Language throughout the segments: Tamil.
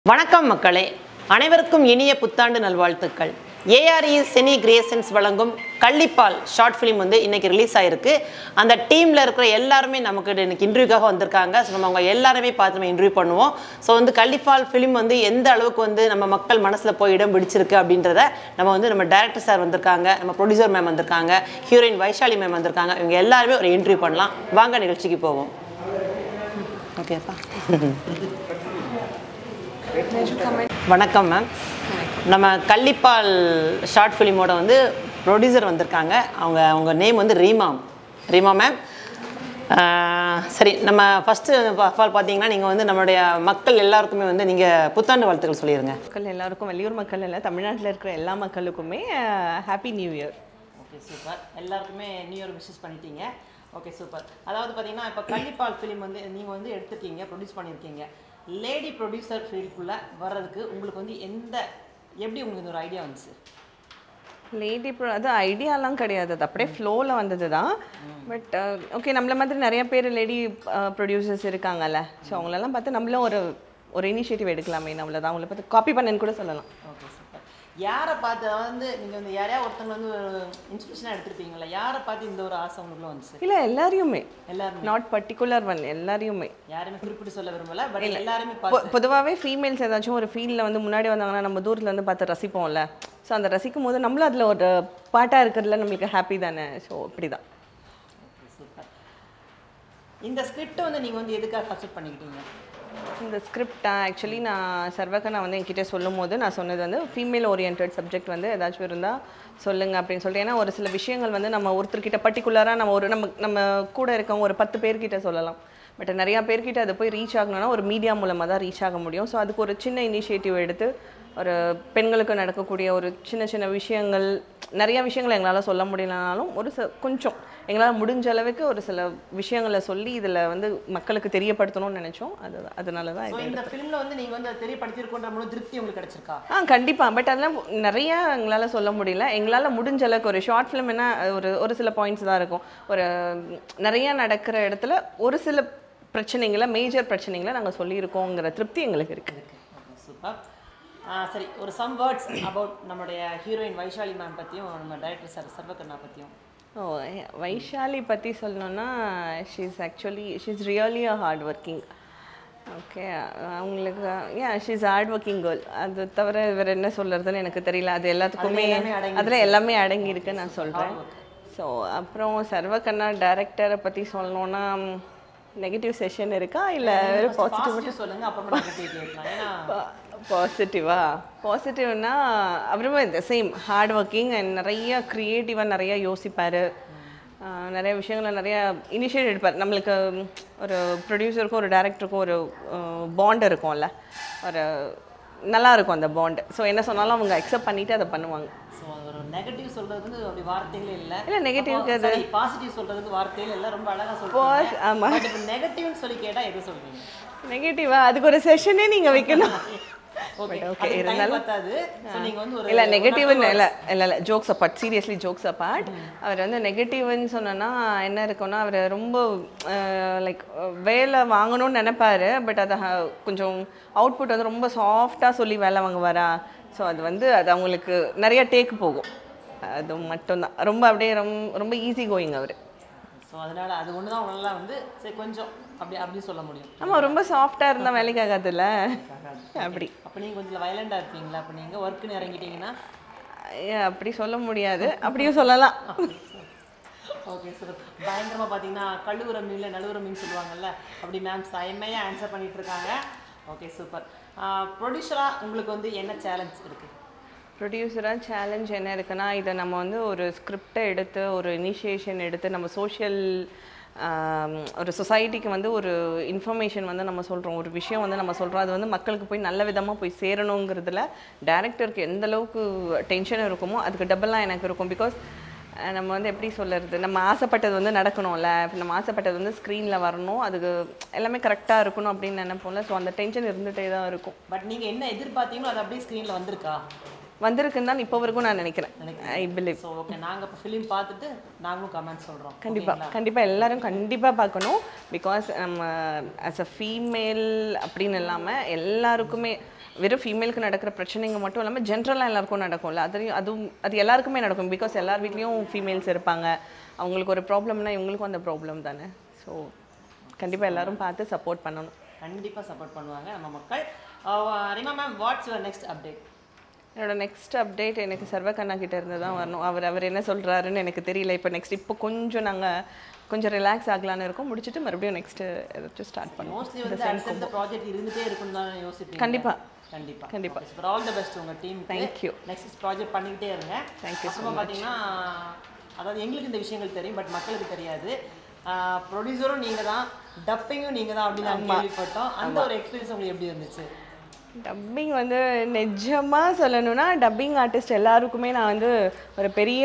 வணக்கம் மக்களே அனைவருக்கும் இனிய புத்தாண்டு நல்வாழ்த்துக்கள் ஏஆர்இ செனி கிரியேஷன்ஸ் வழங்கும் கள்ளிப்பால் ஷார்ட் ஃபிலிம் வந்து இன்னைக்கு ரிலீஸ் ஆயிருக்கு அந்த டீமில் இருக்கிற எல்லாருமே நமக்கு இன்னைக்கு இன்டர்வியூக்காக வந்திருக்காங்க ஸோ நம்ம அவங்க எல்லாருமே பார்த்து நம்ம இன்டர்வியூ பண்ணுவோம் ஸோ வந்து கள்ளிப்பால் ஃபிலிம் வந்து எந்த அளவுக்கு வந்து நம்ம மக்கள் மனசில் போய் இடம் பிடிச்சிருக்கு அப்படின்றத நம்ம வந்து நம்ம டேரக்டர் சார் வந்திருக்காங்க நம்ம ப்ரொடியூசர் மேம் வந்திருக்காங்க ஹீரோயின் வைஷாலி மேம் வந்திருக்காங்க இவங்க எல்லாருமே ஒரு இன்டர்வியூ பண்ணலாம் வாங்க நிகழ்ச்சிக்கு போவோம் ஓகேப்பா வணக்கம் மேம் நம்ம கள்ளிப்பால் ஷார்ட் ஃபிலிமோட வந்து ப்ரொடியூசர் வந்திருக்காங்க அவங்க அவங்க நேம் வந்து ரீமா ரீமா மேம் சரி நம்ம ஃபஸ்ட்டு ஆல் பார்த்தீங்கன்னா நீங்கள் வந்து நம்மளுடைய மக்கள் எல்லாருக்குமே வந்து நீங்கள் புத்தாண்டு வாழ்த்துக்கள் சொல்லிடுங்க மக்கள் எல்லாருக்கும் வெளியூர் மக்கள் இல்லை தமிழ்நாட்டில் இருக்கிற எல்லா மக்களுக்குமே happy new year okay super எல்லாருக்குமே நியூ இயர் விஷஸ் பண்ணிட்டீங்க ஓகே சூப்பர் அதாவது பார்த்தீங்கன்னா இப்போ கள்ளிப்பால் ஃபிலிம் வந்து நீங்கள் வந்து எடுத்துருக்கீங்க ப்ரொடியூஸ் பண்ணியிருக்கீங்க லேடி ப்ரொடியூசர் ஃபீல்டுக்குள்ளே வர்றதுக்கு உங்களுக்கு வந்து எந்த எப்படி உங்களுக்கு இந்த ஒரு ஐடியா வந்துச்சு லேடி ப்ரோ அது ஐடியாலாம் கிடையாது அது அப்படியே ஃப்ளோவில் வந்தது தான் பட் ஓகே நம்மள மாதிரி நிறைய பேர் லேடி ப்ரொடியூசர்ஸ் இருக்காங்கல்ல ஸோ அவங்களெல்லாம் பார்த்து நம்மளும் ஒரு ஒரு இனிஷியேட்டிவ் எடுக்கலாமே நம்மள தான் அவங்கள பார்த்து காப்பி பண்ணேன்னு கூட சொல்லலாம் ஓகே சூப்பர் யாரை பார்த்து அதாவது வந்து நீங்கள் வந்து யாரையா ஒருத்தவங்க வந்து இன்ஸ்பிரேஷனாக எடுத்திருப்பீங்களா யாரை பார்த்து இந்த ஒரு ஆசை உங்களுக்குள்ள வந்துச்சு இல்லை எல்லாரையுமே எல்லாருமே நாட் பர்டிகுலர் ஒன் எல்லாரையுமே யாருமே குறிப்பிட்டு சொல்ல விரும்பல பட் எல்லாருமே பார்த்து பொதுவாகவே ஃபீமேல்ஸ் ஏதாச்சும் ஒரு ஃபீல்டில் வந்து முன்னாடி வந்தாங்கன்னா நம்ம தூரத்தில் வந்து பார்த்து ரசிப்போம்ல ஸோ அந்த ரசிக்கும் போது நம்மளும் அதில் ஒரு பாட்டாக இருக்கிறதுல நம்மளுக்கு ஹாப்பி தானே ஸோ இப்படி தான் சூப்பர் இந்த ஸ்கிரிப்ட் வந்து நீங்கள் வந்து எதுக்காக அக்செப்ட் பண்ணிக்கிட்டீங்க இந்த ஸ்கிரிப்டா ஆக்சுவலி நான் சர்வக்கா நான் வந்து என்கிட்ட சொல்லும் போது நான் சொன்னது வந்து ஃபீமேல் ஓரியன்ட் சப்ஜெக்ட் வந்து ஏதாச்சும் இருந்தால் சொல்லுங்க அப்படின்னு சொல்லிட்டு ஏன்னா ஒரு சில விஷயங்கள் வந்து நம்ம ஒருத்தர்கிட்ட பர்டிகுலராக நம்ம ஒரு நம்ம நம்ம கூட இருக்கவங்க ஒரு பத்து பேர்கிட்ட சொல்லலாம் பட் நிறையா பேர்கிட்ட அது போய் ரீச் ஆகணும்னா ஒரு மீடியா மூலமாக தான் ரீச் ஆக முடியும் ஸோ அதுக்கு ஒரு சின்ன இனிஷியேட்டிவ் எடுத்து ஒரு பெண்களுக்கு நடக்கக்கூடிய ஒரு சின்ன சின்ன விஷயங்கள் நிறைய விஷயங்களை எங்களால் சொல்ல முடியலனாலும் ஒரு ச கொஞ்சம் எங்களால் முடிஞ்ச அளவுக்கு ஒரு சில விஷயங்களை சொல்லி இதில் வந்து மக்களுக்கு தெரியப்படுத்தணும்னு நினச்சோம் அது அதனால தான் ஸோ இது இந்த ஃபிலிமில் வந்து நீங்கள் வந்து அதை தெரியப்படுத்திருக்கோன்ற முழு திருப்தி உங்களுக்கு கிடைச்சிருக்கா ஆ கண்டிப்பாக பட் அதெல்லாம் நிறைய எங்களால் சொல்ல முடியல எங்களால் முடிஞ்ச அளவுக்கு ஒரு ஷார்ட் ஃபிலிம் என்ன ஒரு ஒரு சில பாயிண்ட்ஸ் தான் இருக்கும் ஒரு நிறைய நடக்கிற இடத்துல ஒரு சில பிரச்சனைகளை மேஜர் பிரச்சனைகளை நாங்கள் சொல்லியிருக்கோங்கிற திருப்தி எங்களுக்கு இருக்குது சூப்பர் சரி ஒரு சம் வேர்ட்ஸ் அபவுட் நம்மளுடைய ஹீரோயின் வைஷாலி மேம் பற்றியும் நம்ம டைரக்டர் சார் சர்வகண்ணா பற்றியும் ஓ வைஷாலி பற்றி சொல்லணும்னா she's actually she's really a hard working okay அவங்களுக்கு ஏன் ஷீஸ் ஹார்ட் ஒர்க்கிங் கேர்ள் அது தவிர வேறு என்ன சொல்கிறதுன்னு எனக்கு தெரியல அது எல்லாத்துக்குமே எல்லாமே அடங்கி அதில் எல்லாமே அடங்கி இருக்குன்னு நான் சொல்கிறேன் ஸோ அப்புறம் சர்வகண்ணா டேரக்டரை பற்றி சொல்லணுன்னா நெகட்டிவ் செஷன் இருக்கா இல்லை வெறும் பாசிட்டிவ் பாசிட்டிவ் சொல்லுங்க அப்புறமா நெகட்டிவ் கேட்கலாம் ஏன்னா பாசிட்டிவா பாசிட்டிவ்னா அப்புறமா இந்த சேம் ஹார்ட் ஒர்க்கிங் அண்ட் நிறைய க்ரியேட்டிவாக நிறைய யோசிப்பார் நிறைய விஷயங்களை நிறைய இனிஷியேட் எடுப்பார் நம்மளுக்கு ம், ஒரு ப்ரொடியூசருக்கும் ஒரு டேரக்டருக்கும் ஒரு பாண்ட் இருக்கும்ல ஒரு நல்லா இருக்கும் அந்த பாண்ட் ஸோ என்ன சொன்னாலும் அவங்க அக்செப்ட் பண்ணிட்டு அதை பண்ணுவாங்க ஸோ ஒரு நெகட்டிவ் சொல்றதுக்கு வந்து அப்படி வார்த்தைகளே இல்லை இல்லை நெகட்டிவ்க்கு அது பாசிட்டிவ் சொல்றதுக்கு வார்த்தைகள் எல்லாம் ரொம்ப அழகா Pos- சொல்றீங்க ஆமா. பட் இப்போ நெகட்டிவ்னு சொல்லி கேட்டா எது சொல்றீங்க நெகட்டிவா அதுக்கு ஒரு செஷனே நீங்கள் வைக்கணும் ஓகே okay, ஓகே இருந்தாலும் இருந்தாலும் பத்தாது ஸோ நீங்க வந்து ஒரு இல்லை நெகட்டிவ்னு இல்லை இல்லை இல்லை jokes apart seriously jokes apart அவர் வந்து நெகட்டிவ்னு சொன்னோன்னா என்ன இருக்கும்னா அவர் ரொம்ப லைக் வேலை வாங்கணும்னு நினைப்பாரு பட் அதை ஹ- கொஞ்சம் அவுட்புட் வந்து ரொம்ப சாஃப்டாக சொல்லி வேலை வாங்குவாரா ஸோ அது வந்து அது அவங்களுக்கு நிறைய டேக் போகும் அது மட்டும்தான் ரொம்ப அப்படியே ரொம்ப ரொம்ப ஈஸி கோயிங் அவர் ஸோ அதனால அது ஒன்று தான் உங்களால் வந்து சரி கொஞ்சம் அப்படி அப்படி சொல்ல முடியும் ஆமாம் ரொம்ப சாஃப்டாக இருந்தால் வேலைக்கு ஆகாதுல்ல அப்படி அப்போ நீங்கள் கொஞ்சம் வயலண்டாக இருப்பீங்களா அப்போ நீங்கள் ஒர்க்குன்னு இறங்கிட்டீங்கன்னா ஏன் அப்படி சொல்ல முடியாது அப்படியும் சொல்லலாம் ஓகே சார் பயங்கரமாக பார்த்தீங்கன்னா கழுவுற மீன்ல நழுவுற மீன் சொல்லுவாங்கல்ல அப்படி மேம் செம்மையாக ஆன்சர் பண்ணிட்டு இருக்காங்க ஓகே சூப்பர் ப்ரொடியூசராக உங்களுக்கு வந்து என்ன சேலஞ்ச் இருக்குது ப்ரொடியூசராக சேலஞ்ச் என்ன இருக்குன்னா இதை நம்ம வந்து ஒரு ஸ்கிரிப்டை எடுத்து ஒரு இனிஷியேஷன் எடுத்து நம்ம சோஷியல் ஒரு சொசைட்டிக்கு வந்து ஒரு இன்ஃபர்மேஷன் வந்து நம்ம சொல்கிறோம் ஒரு விஷயம் வந்து நம்ம சொல்கிறோம் அது வந்து மக்களுக்கு போய் நல்ல விதமாக போய் சேரணுங்கிறதுல டேரக்டருக்கு எந்த அளவுக்கு டென்ஷன் இருக்குமோ அதுக்கு டபுளாக எனக்கு இருக்கும் பிகாஸ் நம்ம வந்து எப்படி சொல்லுறது நம்ம ஆசைப்பட்டது வந்து நடக்கணும்ல இப்போ நம்ம ஆசைப்பட்டது வந்து ஸ்க்ரீனில் வரணும் அதுக்கு எல்லாமே கரெக்டாக இருக்கணும் அப்படின்னு நினைப்போம்ல ஸோ அந்த டென்ஷன் இருந்துகிட்டே தான் இருக்கும் பட் நீங்கள் என்ன எதிர்பார்த்தீங்களோ அது அப்படியே ஸ்க்ரீனில் வந்திருக்கா வந்திருக்குன்னு தான் இப்போ வரைக்கும் நான் நினைக்கிறேன் ஐ பிலீவ் ஸோ ஓகே நாங்கள் இப்போ ஃபிலிம் பார்த்துட்டு நாங்களும் கமெண்ட் சொல்கிறோம் கண்டிப்பாக கண்டிப்பாக எல்லாரும் கண்டிப்பாக பார்க்கணும் பிகாஸ் நம்ம ஆஸ் அ ஃபீமேல் அப்படின்னு இல்லாமல் எல்லாருக்குமே வெறும் ஃபீமேலுக்கு நடக்கிற பிரச்சனைங்க மட்டும் இல்லாமல் ஜென்ரலாக எல்லாருக்கும் நடக்கும்ல அதையும் அதுவும் அது எல்லாருக்குமே நடக்கும் பிகாஸ் எல்லார் வீட்லேயும் ஃபீமேல்ஸ் இருப்பாங்க அவங்களுக்கு ஒரு ப்ராப்ளம்னா இவங்களுக்கும் அந்த ப்ராப்ளம் தானே ஸோ கண்டிப்பாக எல்லாரும் பார்த்து சப்போர்ட் பண்ணணும் கண்டிப்பா சப்போர்ட் பண்ணுவாங்க நம்ம மக்கள் Rima ma'am what's your next update என்னோட நெக்ஸ்ட் அப்டேட் எனக்கு சர்வகண்ணா கிட்ட இருந்து தான் வரணும் அவர் அவர் என்ன சொல்றாருன்னு எனக்கு தெரியல இப்போ நெக்ஸ்ட் இப்போ கொஞ்சம் நாங்கள் கொஞ்சம் ரிலாக்ஸ் ஆகலான்னு இருக்கோம் முடிச்சுட்டு மறுபடியும் நெக்ஸ்ட் ஏதாச்சும் ஸ்டார்ட் பண்ணுவோம் மோஸ்ட்லி வந்து அடுத்தடுத்த ப்ராஜெக்ட் இருந்துட்டே இருக்கும்னு தான் யோசிப்பீங்க கண்டிப்பா. கண்டிப்பா கண்டிப்பா. ஃபார் ஆல் தி பெஸ்ட் உங்க team Thank you. Next project பண்ணிக்கிட்டே இருங்க Thank you so அப்புறமா பாத்தீங்கன்னா அதாவது எங்களுக்கு இந்த விஷயங்கள் தெரியும் பட் மக்களுக்கு தெரியாது ப்ரொடியூசரும் நீங்க தான் டப்பிங்கும் நீங்க தான் அப்படின்னு நாங்க கேள்விப்பட்டோம் அந்த ஒரு எக்ஸ்பீரியன்ஸ் உங்களுக்கு எப்படி இருந்துச்சு டப்பிங் வந்து நிஜமா சொல்லணும்னா டப்பிங் ஆர்டிஸ்ட் எல்லாருக்குமே நான் வந்து ஒரு பெரிய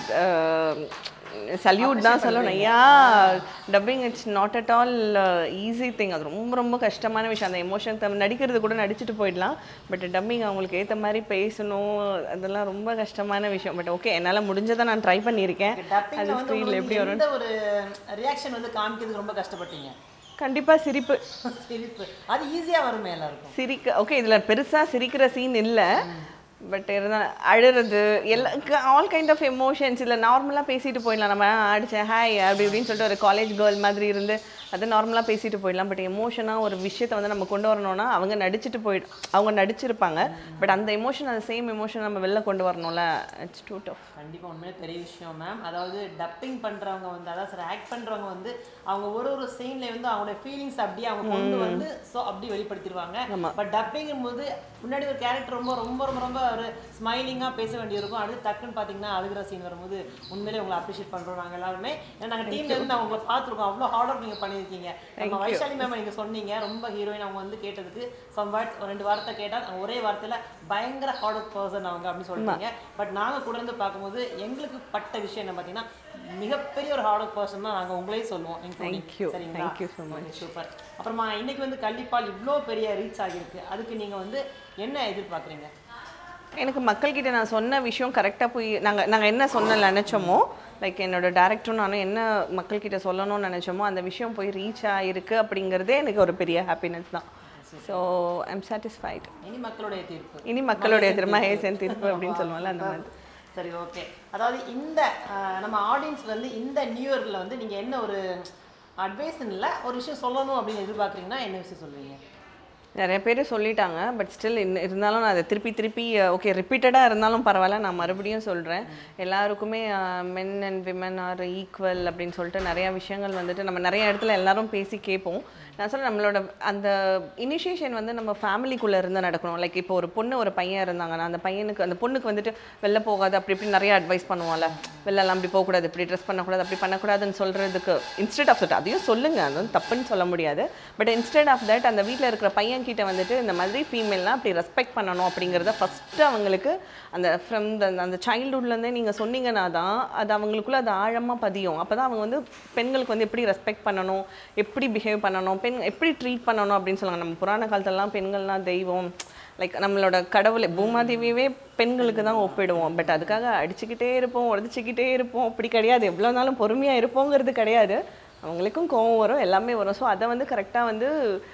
சல்யூட் தான் சொல்லணும் ஐயா dubbing it's not at all easy thing அது ரொம்ப ரொம்ப கஷ்டமான விஷயம் அந்த எமோஷன் நடிக்கிறது கூட நடிச்சுட்டு போயிடலாம் பட் டப்பிங் அவங்களுக்கு ஏற்ற மாதிரி பேசணும் அதெல்லாம் ரொம்ப கஷ்டமான விஷயம் பட் ஓகே என்னால் முடிஞ்சதை நான் ட்ரை பண்ணியிருக்கேன் டப்பிங்ல அது வந்து ஸ்க்ரீனில் எப்படி உங்களுக்கு வரும் எந்த ஒரு ரியாக்ஷன் வந்து காமிக்கிறதுக்கு ரொம்ப கஷ்டப்பட்டீங்க கண்டிப்பாக சிரிப்பு சிரிப்பு அது ஈஸியா வருமே எல்லாருக்கும் சிரிக்க ஓகே இதில் பெருசாக சிரிக்கிற சீன் இல்லை பட் இருந்தால் அழுறது எல்லா ஆல் கைண்ட் ஆஃப் எமோஷன்ஸ் இல்லை நார்மலாக பேசிட்டு போயிடலாம் நம்ம அடிச்சேன் ஹாய் அப்படி இப்படின்னு சொல்லிட்டு ஒரு காலேஜ் கேர்ள் மாதிரி இருந்து அது நார்மலாக பேசிட்டு போயிடலாம் பட் எமோஷனாக ஒரு விஷயத்தை வந்து நம்ம கொண்டு வரணும்னா அவங்க நடிச்சுட்டு போயிடு அவங்க நடிச்சிருப்பாங்க பட் அந்த எமோஷன் அந்த சேம் எமோஷன் நம்ம வெளில கொண்டு வரணும்ல இட்ஸ் டூ டஃப் கண்டிப்பா உண்மையிலே பெரிய விஷயம் மேம் அதாவது டப்பிங் பண்றவங்க வந்து அதாவது சார் ஆக்ட் பண்றவங்க வந்து அவங்க ஒரு ஒரு சீன்ல வந்து அவங்களோட ஃபீலிங்ஸ் அப்படியே அவங்க கொண்டு வந்து ஸோ அப்படி வெளிப்படுத்திடுவாங்க பட் டப்பிங்கும் போது முன்னாடி ஒரு கேரக்டர் ரொம்ப ரொம்ப ரொம்ப ரொம்ப ஒரு ஸ்மைலிங்கா பேச வேண்டியிருக்கும் அடுத்து டக்குன்னு பாத்தீங்கன்னா அழுகிற சீன் வரும்போது உண்மையிலே உங்களை அப்ரிஷியேட் பண்றோம் நாங்க எல்லாருமே ஏன்னா நாங்க டீம்ல இருந்து அவங்கள பார்த்துருக்கோம் அவ்வளோ ஹார்ட் ஒர்க் நீங்க பண்ணியிருக்கீங்க நம்ம வைஷாலி மேம் நீங்க சொன்னீங்க ரொம்ப ஹீரோயின் அவங்க வந்து கேட்டதுக்கு சம் வேர்ட்ஸ் ஒரு ரெண்டு வார்த்தை கேட்டால் அவங்க ஒரே வார்த்தையில பயங்கர ஹார்ட் ஒர்க் பர்சன் அவங்க அப்படின்னு சொல்றீங்க பட் நாங்க கூட இருந்து பார்க்கும்போது எங்களுக்கு பட்ட விஷயம் என்ன பார்த்தீங்கன்னா மிகப்பெரிய ஒரு ஹார்ட் ஒர்க் பர்சன் தான் நாங்க உங்களையும் சொல்லுவோம் including. Thank you. சரிங்களா Thank you so much. Super அப்புறமா இன்னைக்கு வந்து கள்ளிப்பால் இவ்வளோ பெரிய ரீச் ஆகியிருக்கு அதுக்கு நீங்க வந்து என்ன எதிர்பார்க்குறீங்க எனக்கு மக்கள்கிட்ட நான் சொன்ன விஷயம் கரெக்டாக போய் நாங்கள் நாங்கள் என்ன சொன்ன நினச்சோமோ லைக் என்னோட டேரக்டரும் நானும் என்ன மக்கள்கிட்ட சொல்லணும்னு நினச்சோமோ அந்த விஷயம் போய் ரீச் ஆகிருக்கு அப்படிங்கிறதே எனக்கு ஒரு பெரிய ஹாப்பினஸ் தான் ஸோ ஐம் சாட்டிஸ்ஃபைட் இனி மக்களுடைய தீர்ப்பு இனி மக்களுடைய திரும்ப ஹேசன் தீர்ப்பு அப்படின்னு சொல்லுவோம்ல அந்த மாதிரி சரி ஓகே அதாவது இந்த அஹ், நம்ம ஆடியன்ஸ் வந்து இந்த நியூ இயர்ல வந்து நீங்க என்ன ஒரு அட்வைஸ் இல்லை ஒரு விஷயம் சொல்லணும் அப்படின்னு எதிர்பார்க்குறீங்கன்னா என்ன விஷயம் சொல்லுவீங்க நிறைய பேர் சொல்லிட்டாங்க பட் ஸ்டில் இருந்தாலும் நான் அதை திருப்பி திருப்பி ஓகே ரிப்பீட்டடாக இருந்தாலும் பரவாயில்ல நான் மறுபடியும் சொல்கிறேன் எல்லாருக்குமே men and women are equal அப்படின்னு சொல்லிட்டு நிறையா விஷயங்கள் வந்துட்டு நம்ம நிறைய இடத்துல எல்லாரும் பேசி கேட்போம் நான் சொல்ல நம்மளோட அந்த இனிஷியேஷன் வந்து நம்ம ஃபேமிலிக்குள்ளே இருந்து நடக்கணும் லைக் இப்போ ஒரு பொண்ணு ஒரு பையன் இருந்தாங்கன்னா அந்த பையனுக்கு அந்த பொண்ணுக்கு வந்துட்டு வெளில போகாது அப்படி இப்படி நிறைய அட்வைஸ் பண்ணுவோம்ல வெளிலலாம் அப்படி போகக்கூடாது இப்படி ட்ரெஸ் பண்ணக்கூடாது அப்படி பண்ணக்கூடாதுன்னு சொல்கிறதுக்கு இன்ஸ்டெட் ஆஃப் தட் அதையும் சொல்லுங்கள் அது வந்து தப்புன்னு சொல்ல முடியாது பட் இன்ஸ்டெட் ஆஃப் தட் அந்த வீட்டில் இருக்கிற பையன் கிட்ட வந்துட்டு இந்த மாதிரி ஃபீமேல்லாம் அப்படி ரெஸ்பெக்ட் பண்ணணும் அப்படிங்கிறத ஃபஸ்ட்டு அவங்களுக்கு அந்த ஃப்ரம் த அந்த சைல்டுஹுட்லேருந்தே நீங்கள் சொன்னீங்கன்னா தான் அது அவங்களுக்குள்ள அது ஆழமாக பதியும் அப்போ தான் அவங்க வந்து பெண்களுக்கு வந்து எப்படி ரெஸ்பெக்ட் பண்ணணும் எப்படி பிஹேவ் பண்ணணும் பெண் எப்படி ட்ரீட் பண்ணணும் அப்படின்னு சொல்லுவாங்க நம்ம புராண காலத்துலலாம் பெண்கள்லாம் தெய்வம் லைக் நம்மளோட கடவுளை பூமாதேவியவே பெண்களுக்கு தான் ஒப்பிடுவோம் பட் அதுக்காக அடிச்சுக்கிட்டே இருப்போம் உடச்சிக்கிட்டே இருப்போம் அப்படி கிடையாது எவ்வளோ நாளும் பொறுமையாக இருப்போங்கிறது கிடையாது அவங்களுக்கும் கோவம் வரும் எல்லாமே வரும் ஸோ அதை வந்து கரெக்டாக வந்து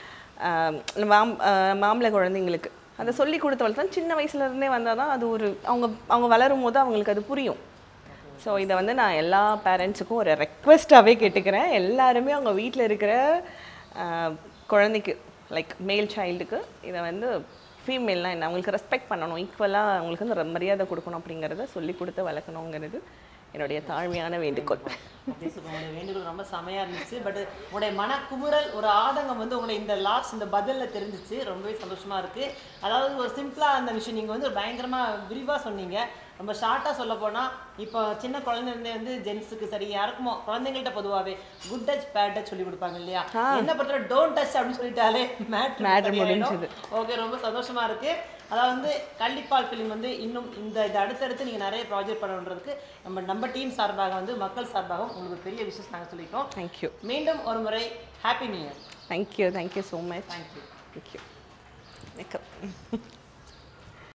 ஆஹ், மாம் ஆஹ், மாம்பழ குழந்தைங்களுக்கு அதை சொல்லி கொடுத்த வளர்த்தா சின்ன வயசுல இருந்தே வந்தால் தான் அது ஒரு அவங்க அவங்க வளரும் போது அவங்களுக்கு அது புரியும் ஸோ இதை வந்து நான் எல்லா பேரண்ட்ஸுக்கும் ஒரு ரெக்வெஸ்ட்டாகவே கேட்டுக்கிறேன் எல்லாருமே அவங்க வீட்டில் இருக்கிற ஆஹ், குழந்தைக்கு லைக் மேல் சைல்டுக்கு இதை வந்து ஃபீமேல்னால் என்ன அவங்களுக்கு ரெஸ்பெக்ட் பண்ணணும் ஈக்குவலாக அவங்களுக்கு வந்து ஒரு மரியாதை கொடுக்கணும் அப்படிங்கிறத சொல்லி கொடுத்து வளர்க்கணுங்கிறது என்னுடைய தாழ்மையான வேண்டுகோள் அப்படியே சொல்லுங்க. உங்களுடைய வேண்டுகோள் ரொம்ப செமையா இருந்துச்சு பட் உங்களுடைய மனக்குமுறல் ஒரு ஆதங்கம் வந்து உங்களுடைய இந்த லாஸ்ட் இந்த பதில்ல தெரிஞ்சிச்சு ரொம்பவே சந்தோஷமா இருக்கு அதாவது ஒரு சிம்பிளா அந்த விஷயம் நீங்க வந்து ஒரு பயங்கரமா விரிவா சொன்னீங்க ரொம்ப ஷார்ட்டா சொல்ல போனா இப்போ சின்ன குழந்தைங்க வந்து ஜென்ஸுக்கு சரி யாருக்குமோ குழந்தைங்கள்ட்ட பொதுவாவே குட் டச் பேட் டச் சொல்லி கொடுப்பாங்க இல்லையா என்ன பொறுத்தவரை டோன்ட் டச் அப்படின்னு சொல்லிட்டாலே Matter மேட்ரு முடிஞ்சுது. ஓகே ரொம்ப சந்தோஷமா இருக்கு அதாவது வந்து கள்ளிப்பால் ஃபிலிம் வந்து இன்னும் இந்த இது அடுத்தடுத்து நீங்க நிறைய ப்ராஜெக்ட் பண்ணணுன்றதுக்கு நம்ம நம்ம டீம் சார்பாக வந்து மக்கள் சார்பாகவும் உங்களுக்கு பெரிய விஷயம் நாங்கள் சொல்லிட்டோம் தேங்க்யூ மீண்டும் ஒரு முறை happy new year thank you thank you so much thank you thank you welcome